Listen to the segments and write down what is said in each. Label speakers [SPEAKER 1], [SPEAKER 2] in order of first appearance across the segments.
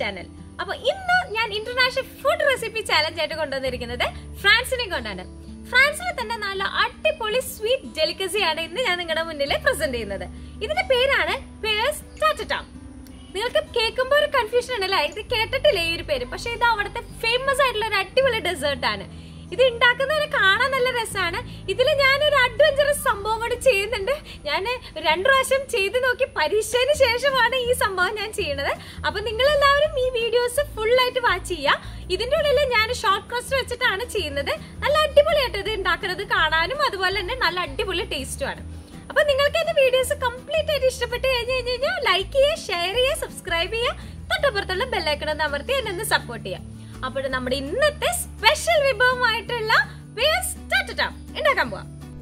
[SPEAKER 1] channel അപ്പൊ ഇന്ന് ഞാൻ ഇന്റർനാഷണൽ ഫുഡ് റെസിപ്പി ചാലഞ്ച് ആയിട്ട് കൊണ്ടുവന്നിരിക്കുന്നത് ഫ്രാൻസിനെ കൊണ്ടാണ് ഫ്രാൻസിലെ തന്നെ നല്ല അടിപൊളി സ്വീറ്റ് ഡെലിക്കസി ആണ് ഇന്ന് ഞാൻ നിങ്ങളുടെ മുന്നിൽ പ്രസന്റ് ചെയ്യുന്നത് ഇതിന്റെ പേരാണ് പേഴ്സ് ടാറ്ററ്റാം നിങ്ങൾക്ക് കേൾക്കുമ്പോൾ ഒരു കൺഫ്യൂഷൻ ഉണ്ടല്ലേ ഇത് കേട്ടിട്ടില്ല ഈ ഒരു പേര് പക്ഷെ ഇത് അവിടുത്തെ ഫേമസ് ആയിട്ടുള്ള ഒരു അടിപൊളി ഡെസേർട്ട് ആണ് ഇത് ഉണ്ടാക്കുന്നതിന് കാണാൻ നല്ല രസമാണ് ഇതിൽ ഞാൻ ഒരു അഡ്വഞ്ചറസ് സംഭവം കൂടി ചെയ്യുന്നുണ്ട് ഞാൻ രണ്ടു പ്രാവശ്യം ചെയ്ത് നോക്കി പരീക്ഷയ്ക്ക് ശേഷമാണ് ഈ സംഭവം ഞാൻ ചെയ്യുന്നത് അപ്പൊ നിങ്ങൾ എല്ലാവരും ഈ വീഡിയോസ് ഫുൾ ആയിട്ട് വാച്ച് ചെയ്യുക ഇതിന്റെ ഉള്ളിൽ ഞാൻ ഷോർട്ട് ക്രസ്റ്റ് വെച്ചിട്ടാണ് ചെയ്യുന്നത് നല്ല അടിപൊളിയായിട്ട് ഇത് ഉണ്ടാക്കുന്നത് കാണാനും അതുപോലെ തന്നെ നല്ല അടിപൊളി ടേസ്റ്റുമാണ് അപ്പൊ നിങ്ങൾക്ക് എന്റെ വീഡിയോസ് കംപ്ലീറ്റ് ആയിട്ട് ഇഷ്ടപ്പെട്ട് കഴിഞ്ഞ് കഴിഞ്ഞ് കഴിഞ്ഞാൽ ലൈക്ക് ചെയ്യുക ഷെയർ ചെയ്യുക സബ്സ്ക്രൈബ് ചെയ്യുക തൊട്ടപ്പുറത്തുള്ള ബെല്ലൈക്കൺ ഒന്ന് അമർത്തി എന്നെ ഒന്ന് സപ്പോർട്ട് ചെയ്യുക അപ്പോൾ നമ്മുടെ ഇന്നത്തെ സ്പെഷ്യൽ വിഭവമായിട്ടുള്ള ഉണ്ടാക്കാൻ പോവാം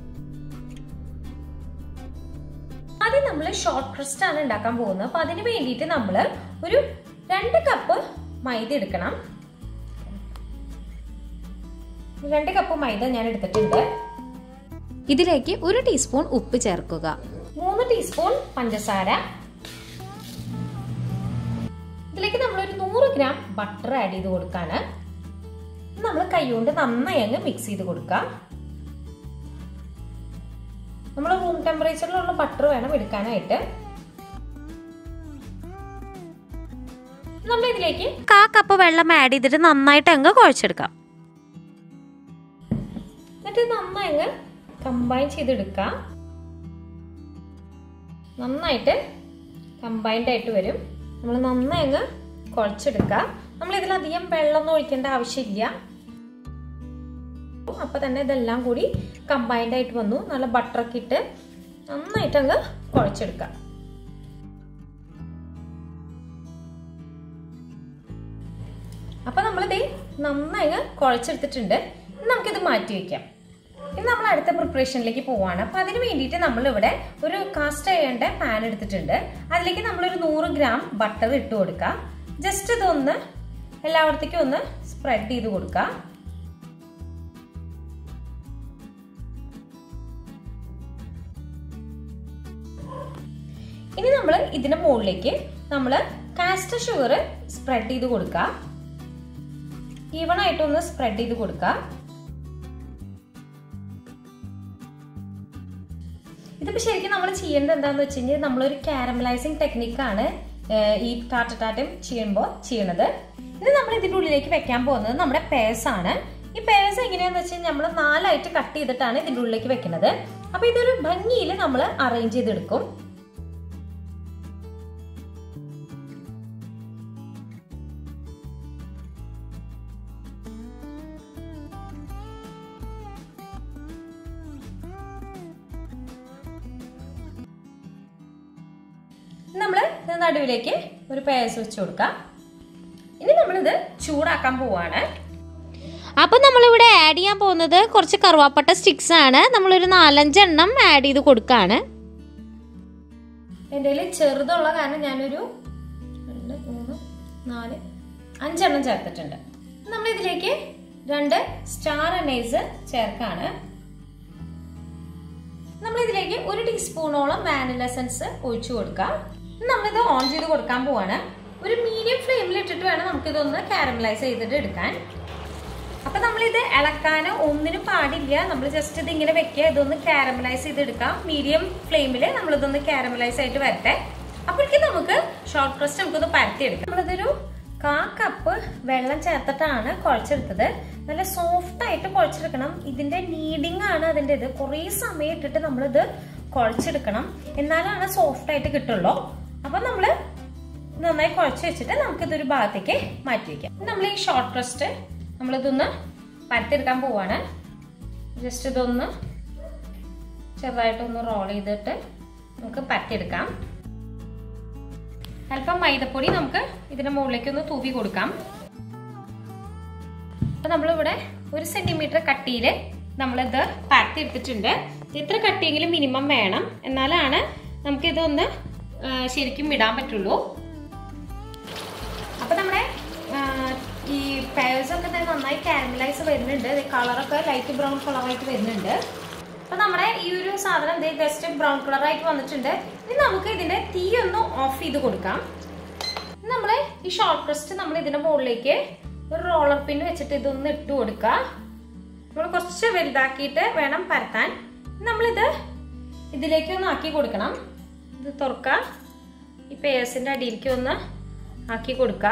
[SPEAKER 1] ആദ്യം നമ്മൾ ഷോർട്ട് ക്രസ്റ്റ് ആണ് ഉണ്ടാക്കാൻ പോകുന്നത് അപ്പൊ അതിന് വേണ്ടിയിട്ട് നമ്മൾ ഒരു രണ്ട് കപ്പ് മൈദ എടുക്കണം രണ്ട് കപ്പ് മൈദ ഞാൻ എടുത്തിട്ടുണ്ട്
[SPEAKER 2] ഇതിലേക്ക് ഒരു ടീസ്പൂൺ ഉപ്പ് ചേർക്കുക
[SPEAKER 1] മൂന്ന് ടീസ്പൂൺ പഞ്ചസാര ഇതിലേക്ക് നമ്മൾ ഒരു നൂറ് ഗ്രാം ബട്ടർ ആഡ് ചെയ്ത് കൊടുക്കാണ് നമ്മൾ കൈകൊണ്ട് നന്നായി അങ്ങ് മിക്സ് ചെയ്ത് കൊടുക്കുക നമ്മൾ റൂം ടെമ്പറേച്ചറിലുള്ള ബട്ടർ വേണം എടുക്കാനായിട്ട് നമ്മൾ ഇതിലേക്ക്
[SPEAKER 2] കാ കപ്പ് വെള്ളം ആഡ് ചെയ്തിട്ട് നന്നായിട്ട് അങ്ങ് കുഴച്ചെടുക്കാം
[SPEAKER 1] എന്നിട്ട് നന്നായി അങ്ങ് കമ്പൈൻ ചെയ്തെടുക്കാം നന്നായിട്ട് കമ്പൈൻഡ് ആയിട്ട് വരും നമ്മൾ നന്നായി അങ്ങ് കുഴച്ചെടുക്കുക നമ്മൾ ഇതിലധികം വെള്ളമൊന്നും ഒഴിക്കേണ്ട ആവശ്യമില്ല അപ്പൊ തന്നെ ഇതെല്ലാം കൂടി കമ്പൈൻഡ് ആയിട്ട് വന്നു നല്ല ബട്ടറൊക്കെ ഇട്ട് നന്നായിട്ട് അങ്ങ് കുഴച്ചെടുക്കാം അപ്പൊ നമ്മളിത് നന്നായി അങ്ങ് കുഴച്ചെടുത്തിട്ടുണ്ട് നമുക്കിത് മാറ്റി വെക്കാം ഇനി നമ്മൾ അടുത്ത പ്രിപ്പറേഷനിലേക്ക് പോവാണ് അപ്പൊ അതിന് വേണ്ടിയിട്ട് നമ്മൾ ഇവിടെ ഒരു കാസ്റ്റ് ചെയ്യേണ്ട പാൻ എടുത്തിട്ടുണ്ട് അതിലേക്ക് നമ്മളൊരു നൂറ് ഗ്രാം ബട്ടർ ഇട്ട് കൊടുക്കുക ജസ്റ്റ് ഇതൊന്ന് എല്ലായിടത്തേക്കും ഒന്ന് സ്പ്രെഡ് ചെയ്ത് കൊടുക്കുക ഇനി നമ്മൾ ഇതിന്റെ മുകളിലേക്ക് നമ്മൾ കാസ്റ്റർ ഷുഗർ സ്പ്രെഡ് ചെയ്ത് കൊടുക്കുക ഈവൺ ആയിട്ടൊന്ന് സ്പ്രെഡ് ചെയ്ത് കൊടുക്കുക ഇതിപ്പോ ശരിക്കും നമ്മൾ ചെയ്യേണ്ടത് എന്താന്ന് വെച്ച് കഴിഞ്ഞാൽ നമ്മളൊരു കാരമലൈസിങ് ടെക്നിക്കാണ് ഈ ടാറ്റ ചെയ്യുമ്പോൾ ചെയ്യണത് ഇനി നമ്മൾ ഇതിന്റെ ഉള്ളിലേക്ക് വെക്കാൻ പോകുന്നത് നമ്മുടെ പേഴ്സ് ആണ് ഈ പേഴ്സ് എങ്ങനെയാന്ന് വെച്ച് കഴിഞ്ഞാൽ നമ്മൾ നാലായിട്ട് കട്ട് ചെയ്തിട്ടാണ് ഇതിന്റെ ഉള്ളിലേക്ക് വെക്കുന്നത് അപ്പൊ ഇതൊരു ഭംഗിയിൽ നമ്മൾ അറേഞ്ച് ചെയ്തെടുക്കും നമ്മൾ നടുവിലേക്ക് ഒരു പേഴ്സ് വെച്ച് കൊടുക്കാം ഇനി നമ്മളിത് ചൂടാക്കാൻ പോവാണ്
[SPEAKER 2] അപ്പോൾ നമ്മളിവിടെ ആഡ് ചെയ്യാൻ പോകുന്നത് കുറച്ച് കറുവാപ്പട്ട സ്റ്റിക്സ് ആണ് നമ്മളൊരു നാലഞ്ചെണ്ണം ആഡ് ചെയ്ത് കൊടുക്കുകയാണ്
[SPEAKER 1] എൻ്റെ കയ്യിൽ ചെറുതുള്ള കാരണം ഞാനൊരു രണ്ട് മൂന്ന് നാല് അഞ്ചെണ്ണം ചേർത്തിട്ടുണ്ട് നമ്മൾ ഇതിലേക്ക് രണ്ട് സ്റ്റാർ അനൈസ് ചേർക്കാണ് നമ്മൾ ഇതിലേക്ക് ഒരു ടീസ്പൂണോളം വാനില എസൻസ് ഒഴിച്ചു കൊടുക്കാം നമ്മളിത് ഓൺ ചെയ്ത് കൊടുക്കാൻ പോവാണ് ഒരു മീഡിയം ഫ്ലെയിമിൽ ഇട്ടിട്ട് വേണം നമുക്കിതൊന്ന് കാരമലൈസ് ചെയ്തിട്ട് എടുക്കാൻ അപ്പൊ നമ്മളിത് ഇളക്കാനോ ഒന്നിനും പാടില്ല നമ്മൾ ജസ്റ്റ് ഇത് ഇങ്ങനെ വെക്കുക ഇതൊന്ന് കാരമലൈസ് ചെയ്തെടുക്കാം മീഡിയം ഫ്ലെയിമിൽ നമ്മളിതൊന്ന് കാരമലൈസ് ആയിട്ട് വരട്ടെ അപ്പോഴേക്കും നമുക്ക് ഷോർട്ട് ക്രസ്റ്റ് നമുക്കൊന്ന് പരത്തിയെടുക്കാം നമ്മളിതൊരു കാ കപ്പ് വെള്ളം ചേർത്തിട്ടാണ് കുഴച്ചെടുത്തത് നല്ല സോഫ്റ്റ് ആയിട്ട് കുഴച്ചെടുക്കണം ഇതിന്റെ നീഡിങ് ആണ് അതിന്റെ ഇത് കുറേ സമയം ഇട്ടിട്ട് നമ്മളിത് കുഴച്ചെടുക്കണം എന്നാലാണ് സോഫ്റ്റ് ആയിട്ട് കിട്ടുള്ളൂ അപ്പൊ നമ്മള് നന്നായി കുഴച്ച് വെച്ചിട്ട് നമുക്കിതൊരു ഭാഗത്തേക്ക് മാറ്റി വെക്കാം നമ്മൾ ഈ ഷോർട്ട് ക്രസ്റ്റ് നമ്മളിതൊന്ന് പരത്തെടുക്കാൻ പോവാണ് ജസ്റ്റ് ഇതൊന്ന് ചെറുതായിട്ടൊന്ന് റോൾ ചെയ്തിട്ട് നമുക്ക് പരത്തിയെടുക്കാം അല്പം മൈദപ്പൊടി നമുക്ക് ഇതിന്റെ മുകളിലേക്ക് ഒന്ന് തൂവി കൊടുക്കാം അപ്പൊ നമ്മളിവിടെ ഒരു സെന്റിമീറ്റർ കട്ടിയിൽ നമ്മളിത് പരത്തിയെടുത്തിട്ടുണ്ട് ഇത്ര കട്ടിയെങ്കിലും മിനിമം വേണം എന്നാലാണ് നമുക്കിതൊന്ന് ശരിക്കും ഇടാൻ പറ്റുള്ളൂ അപ്പൊ നമ്മുടെ ഈ പേഴ്സ് ഒക്കെ തന്നെ നന്നായി കാരമലൈസ് വരുന്നുണ്ട് കളറൊക്കെ ലൈറ്റ് ബ്രൗൺ കളറായിട്ട് വരുന്നുണ്ട് അപ്പൊ നമ്മുടെ ഈ ഒരു സാധനം ജസ്റ്റ് ബ്രൗൺ കളറായിട്ട് വന്നിട്ടുണ്ട് ഇനി നമുക്ക് ഇതിന്റെ തീ ഒന്ന് ഓഫ് ചെയ്ത് കൊടുക്കാം നമ്മൾ ഈ ഷോർട്ട് ക്രസ്റ്റ് നമ്മൾ ഇതിന്റെ മുകളിലേക്ക് ഒരു റോളർ പിൻ വെച്ചിട്ട് ഇതൊന്ന് ഇട്ട് കൊടുക്കുക നമ്മൾ കുറച്ച് വലുതാക്കിയിട്ട് വേണം പരത്താൻ നമ്മളിത് ഇതിലേക്ക് ഒന്ന് ആക്കി കൊടുക്കണം ഇത് തുറക്കുക ഈ പേഴ്സിന്റെ അടിയിലേക്ക് ഒന്ന് ആക്കി കൊടുക്കുക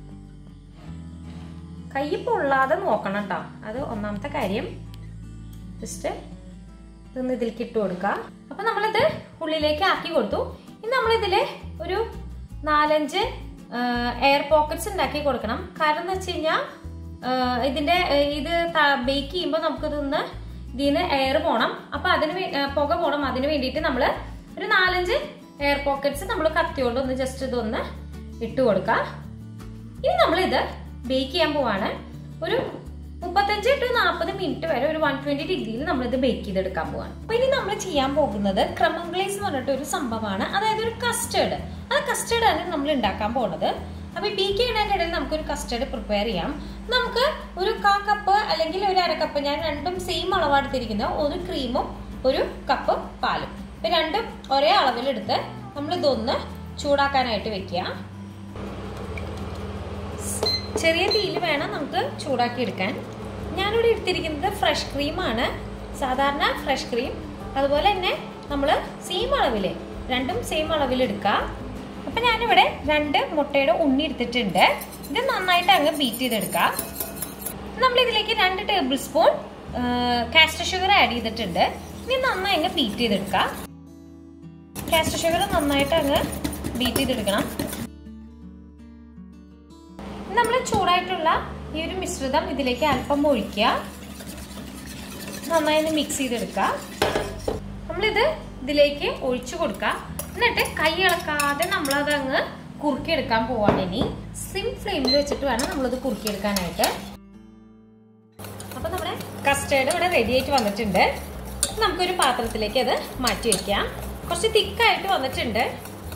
[SPEAKER 1] കൈ പൊള്ളാതെ നോക്കണം കേട്ടോ അത് ഒന്നാമത്തെ കാര്യം ജസ്റ്റ് ഇതൊന്ന് ഇതിലേക്ക് ഇട്ട് കൊടുക്കുക അപ്പൊ നമ്മളിത് ഉള്ളിലേക്ക് ആക്കി കൊടുത്തു ഇനി നമ്മളിതില് ഒരു നാലഞ്ച് എയർ പോക്കറ്റ്സ് ഉണ്ടാക്കി കൊടുക്കണം കാരണം എന്ന് വെച്ച് കഴിഞ്ഞാൽ ഇതിന്റെ ആ, ഇത് ബേക്ക് ചെയ്യുമ്പോൾ നമുക്കിതൊന്ന് ഇതിന് എയർ പോണം അപ്പൊ അതിന് വേ- ആ, പുക പോണം അതിന് വേണ്ടിയിട്ട് നമ്മൾ ഒരു നാലഞ്ച് എയർ പോക്കറ്റ്സ് നമ്മൾ കത്തിയോണ്ട് ഒന്ന് ജസ്റ്റ് ഇതൊന്ന് ഇട്ട് കൊടുക്കുക ഇനി നമ്മളിത് ബേക്ക് ചെയ്യാൻ പോവാണ് ഒരു മുപ്പത്തഞ്ച് ടു നാൽപ്പത് മിനിറ്റ് വരെ ഒരു വൺ ട്വന്റി ഡിഗ്രിയിൽ നമ്മളിത് ബേക്ക് ചെയ്തെടുക്കാൻ പോവാണ് അപ്പൊ ഇനി നമ്മൾ ചെയ്യാൻ പോകുന്നത് ക്രമം ഗ്ലേസ് എന്ന് പറഞ്ഞിട്ട് ഒരു സംഭവമാണ് അതായത് ഒരു കസ്റ്റേർഡ് ആ കസ്റ്റേർഡ് ആണ് നമ്മൾ ഉണ്ടാക്കാൻ പോകുന്നത് അപ്പൊ ഈ ബേക്ക് ചെയ്യുന്നതിന്റെ ഇടയിൽ നമുക്കൊരു കസ്റ്റേർഡ് പ്രിപ്പയർ ചെയ്യാം നമുക്ക് ഒരു കാ കപ്പ് അല്ലെങ്കിൽ ഒരു അര കപ്പ് ഞാൻ രണ്ടും സെയിം അളവെടുത്തിരിക്കുന്ന ഒരു ക്രീമും ഒരു കപ്പ് പാലും ഇപ്പൊ രണ്ടും ഒരേ അളവിലെടുത്ത് നമ്മൾ ഇതൊന്ന് ചൂടാക്കാനായിട്ട് വെക്കുക ചെറിയ തീയിൽ വേണം നമുക്ക് ചൂടാക്കി എടുക്കാൻ ഞാനിവിടെ എടുത്തിരിക്കുന്നത് ഫ്രഷ് ക്രീമാണ് സാധാരണ ഫ്രഷ് ക്രീം അതുപോലെ തന്നെ നമ്മൾ സെയിം അളവിൽ രണ്ടും സെയിം അളവിൽ എടുക്കുക അപ്പം ഞാനിവിടെ രണ്ട് മുട്ടയുടെ ഉണ്ണി എടുത്തിട്ടുണ്ട് ഇത് നന്നായിട്ട് അങ്ങ് ബീറ്റ് ചെയ്തെടുക്കുക നമ്മൾ ഇതിലേക്ക് രണ്ട് tablespoon caster sugar add ചെയ്തിട്ടുണ്ട് ഇനി നന്നായി അങ്ങ് ബീറ്റ് ചെയ്തെടുക്കുക കാസ്റ്റർ ഷുഗർ നന്നായിട്ട് അങ്ങ് ബീറ്റ് ചെയ്തെടുക്കണം നമ്മൾ ചൂടായിട്ടുള്ള ഈ ഒരു മിശ്രിതം ഇതിലേക്ക് അല്പം ഒഴിക്കുക നന്നായി ഒന്ന് മിക്സ് ചെയ്തെടുക്കുക നമ്മളിത് ഇതിലേക്ക് ഒഴിച്ചു കൊടുക്കുക എന്നിട്ട് കൈ ഇളക്കാതെ നമ്മളത് അങ്ങ് കുറുക്കിയെടുക്കാൻ പോവാണ് ഇനി സിം ഫ്ലെയിമിൽ വെച്ചിട്ട് വേണം നമ്മളിത് കുറുക്കിയെടുക്കാനായിട്ട് അപ്പൊ നമ്മുടെ കസ്റ്റേർഡ് ഇവിടെ റെഡി ആയിട്ട് വന്നിട്ടുണ്ട് നമുക്കൊരു പാത്രത്തിലേക്ക് അത് മാറ്റി വെക്കാം കുറച്ച് തിക്കായിട്ട് വന്നിട്ടുണ്ട്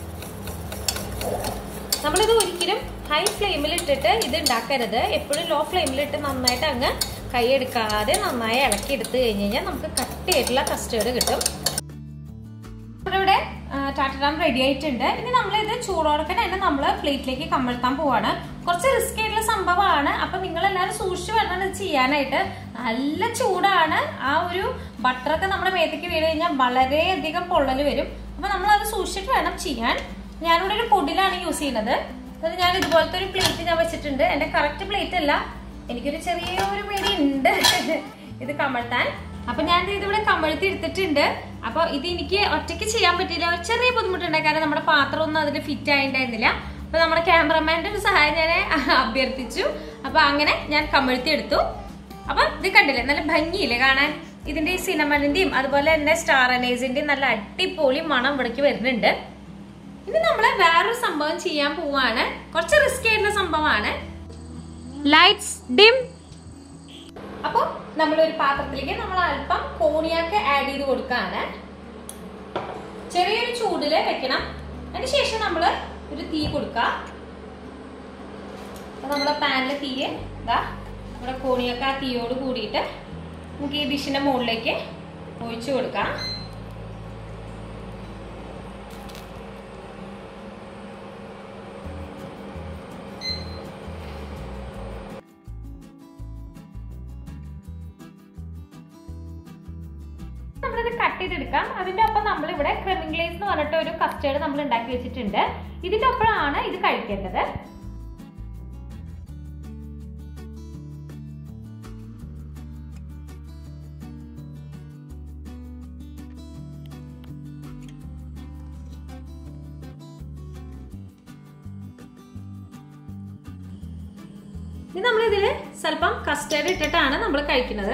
[SPEAKER 1] നമ്മളിത് ഒരിക്കലും ഹൈ ഫ്ലെയിമിൽ ഇട്ടിട്ട് ഇത് ഉണ്ടാക്കരുത് എപ്പോഴും ലോ ഫ്ലെയിമിൽ ഇട്ട് നന്നായിട്ട് അങ്ങ് കൈ എടുക്കാതെ നന്നായി ഇളക്കി എടുത്തു കഴിഞ്ഞ് കഴിഞ്ഞാൽ നമുക്ക് കട്ടിയായിട്ടുള്ള കസ്റ്റേർഡ് കിട്ടും നമ്മുടെ ഇവിടെ ടാറ്ററാം റെഡി ആയിട്ടുണ്ട് ഇനി നമ്മൾ ഇത് ചൂടോടൊക്കെ തന്നെ നമ്മൾ പ്ലേറ്റിലേക്ക് കമഴ്ത്താൻ പോവാണ് കുറച്ച് റിസ്ക് ആയിട്ടുള്ള സംഭവമാണ് അപ്പൊ നിങ്ങൾ എല്ലാവരും സൂക്ഷിച്ചു വേണം ഇത് ചെയ്യാനായിട്ട് നല്ല ചൂടാണ് ആ ഒരു ബട്ടറൊക്കെ നമ്മുടെ മേത്തേക്ക് വീണ് കഴിഞ്ഞാൽ വളരെയധികം പൊള്ളൽ വരും അപ്പൊ നമ്മൾ അത് സൂക്ഷിച്ചിട്ട് വേണം ചെയ്യാൻ ഞാനിവിടെ ഒരു പൊടിയിലാണ് യൂസ് ചെയ്യുന്നത് അത് ഞാൻ ഇതുപോലത്തെ ഒരു പ്ലേറ്റ് ഞാൻ വെച്ചിട്ടുണ്ട് എന്റെ കറക്റ്റ് പ്ലേറ്റ് അല്ല എനിക്കൊരു ചെറിയ ഒരു പേടി ഉണ്ട് ഇത് കമഴ്ത്താൻ അപ്പൊ ഞാൻ ഇത് ഇവിടെ കമഴ്ത്തി എടുത്തിട്ടുണ്ട് അപ്പൊ ഇത് എനിക്ക് ഒറ്റയ്ക്ക് ചെയ്യാൻ പറ്റില്ല ഒരു ചെറിയ ബുദ്ധിമുട്ടുണ്ടായി കാരണം നമ്മുടെ പാത്രം ഒന്നും അതിൽ ഫിറ്റ് ആയിട്ടുണ്ടായിരുന്നില്ല അപ്പൊ നമ്മുടെ ക്യാമറമാന്റെ ഒരു സഹായം ഞാൻ അഭ്യർത്ഥിച്ചു അപ്പൊ അങ്ങനെ ഞാൻ കമഴ്ത്തി എടുത്തു അപ്പൊ ഇത് കണ്ടില്ലേ നല്ല ഭംഗിയില്ലേ കാണാൻ ഇതിന്റെ ഈ സിനമണിന്റെയും അതുപോലെ തന്നെ സ്റ്റാർ അനേസിന്റെയും നല്ല അടിപൊളി മണം ഇവിടേക്ക് വരുന്നുണ്ട് ഇനി നമ്മള് വേറൊരു സംഭവം ചെയ്യാൻ പോവാണ് കുറച്ച് റിസ്ക് ആയിട്ടുള്ള സംഭവമാണ് ലൈറ്റ്സ് ഡിം അപ്പൊ നമ്മളൊരു പാത്രത്തിലേക്ക് നമ്മൾ അല്പം കോണിയാക്ക് ആഡ് ചെയ്ത് കൊടുക്കാണ് ചെറിയൊരു ചൂടില് വെക്കണം അതിനുശേഷം നമ്മൾ ഒരു തീ കൊടുക്കുക അപ്പൊ നമ്മളെ പാനിലെ തീയെ ഇതാ നമ്മുടെ കോണിയൊക്കെ ആ തീയോട് കൂടിയിട്ട് നമുക്ക് ഈ ഡിഷിന്റെ മുകളിലേക്ക് ഒഴിച്ചു കൊടുക്കാം നമ്മളിത് കട്ട് ചെയ്തെടുക്കാം അതിന്റെ ഒപ്പം നമ്മൾ ഇവിടെ ക്രെമിംഗ്ലേസ് എന്ന് പറഞ്ഞിട്ട് ഒരു കസ്റ്റേർഡ് നമ്മൾ ഉണ്ടാക്കി വെച്ചിട്ടുണ്ട് ഇതിന്റെ ഒപ്പമാണ് ഇത് കഴിക്കേണ്ടത് ഇനി നമ്മൾ ഇതില് സ്വല്പം കസ്റ്റേർഡ് ഇട്ടിട്ടാണ് നമ്മൾ കഴിക്കുന്നത്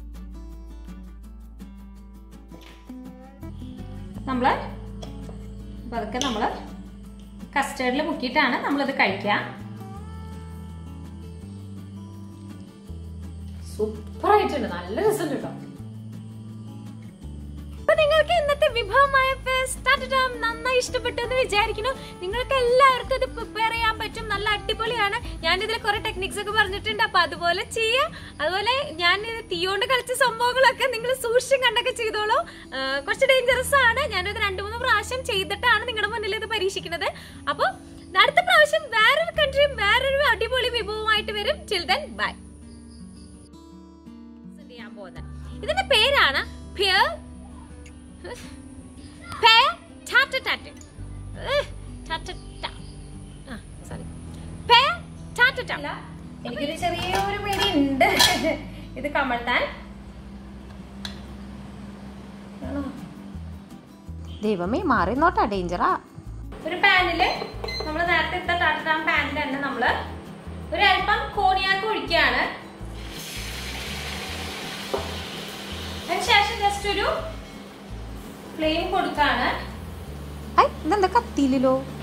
[SPEAKER 1] നമ്മള് പതുക്കെ നമ്മള് കസ്റ്റേർഡിൽ മുക്കിയിട്ടാണ് നമ്മളിത് കഴിക്കുക സൂപ്പർ ആയിട്ടുണ്ട് നല്ല രസമുണ്ട് കേട്ടോ അപ്പൊ നിങ്ങൾക്ക് ഇന്നത്തെ വിഭവമായ സ്റ്റാർട്ടം നന്നായി ഇഷ്ടപ്പെട്ടു എന്ന് വിചാരിക്കുന്നു നിങ്ങൾക്ക് എല്ലാവർക്കും ഇത് പ്രിപ്പയർ ചെയ്യാൻ പറ്റും നല്ല അടിപൊളിയാണ് ഞാൻ ഇതിൽ കുറെ ടെക്നിക്സ് ഒക്കെ പറഞ്ഞിട്ടുണ്ട് അപ്പൊ അതുപോലെ ചെയ്യാം അതുപോലെ ഞാൻ ഇത് തീയോണ്ട് കളിച്ച സംഭവങ്ങളൊക്കെ നിങ്ങൾ സൂക്ഷിച്ചും കണ്ടൊക്കെ ചെയ്തോളൂ ആ, കുറച്ച് ഡേഞ്ചറസ് ആണ് ഞാനത് രണ്ടു മൂന്ന് പ്രാവശ്യം ചെയ്തിട്ടാണ് നിങ്ങളുടെ മുന്നിൽ ഇത് പരീക്ഷിക്കുന്നത് അപ്പൊ അടുത്ത പ്രാവശ്യം വേറൊരു കൺട്രിയും വേറൊരു അടിപൊളി വിഭവമായിട്ട് വരും ചിൽ ദെൻ ബൈ ചെയ്യാൻ പോകുന്നത് ഇതിന്റെ പേരാണ് പിയർ പേ ടാറ്റ ടാറ്റ ടാറ്റ ടാ ആ സോറി പേ ടാറ്റ ടാ എനിക്കൊരു ചെറിയൊരു പേടി ഉണ്ട് ഇത് കമഴ്ത്താൻ
[SPEAKER 2] ദൈവമേ മാറി നോട്ടാ ഡേഞ്ചറാ
[SPEAKER 1] ഒരു പാനില് നമ്മൾ നേരത്തെ ഇട്ട ടാറ്റാം പാനിൽ തന്നെ നമ്മള് ഒരു അല്പം കോണിയാക്ക് ഒഴിക്കുകയാണ് അതിനുശേഷം ജസ്റ്റ് ഒരു ഫ്ലെയിം കൊടുക്കാണ്
[SPEAKER 2] ഐ ഇതെന്താ കത്തിയില്ലല്ലോ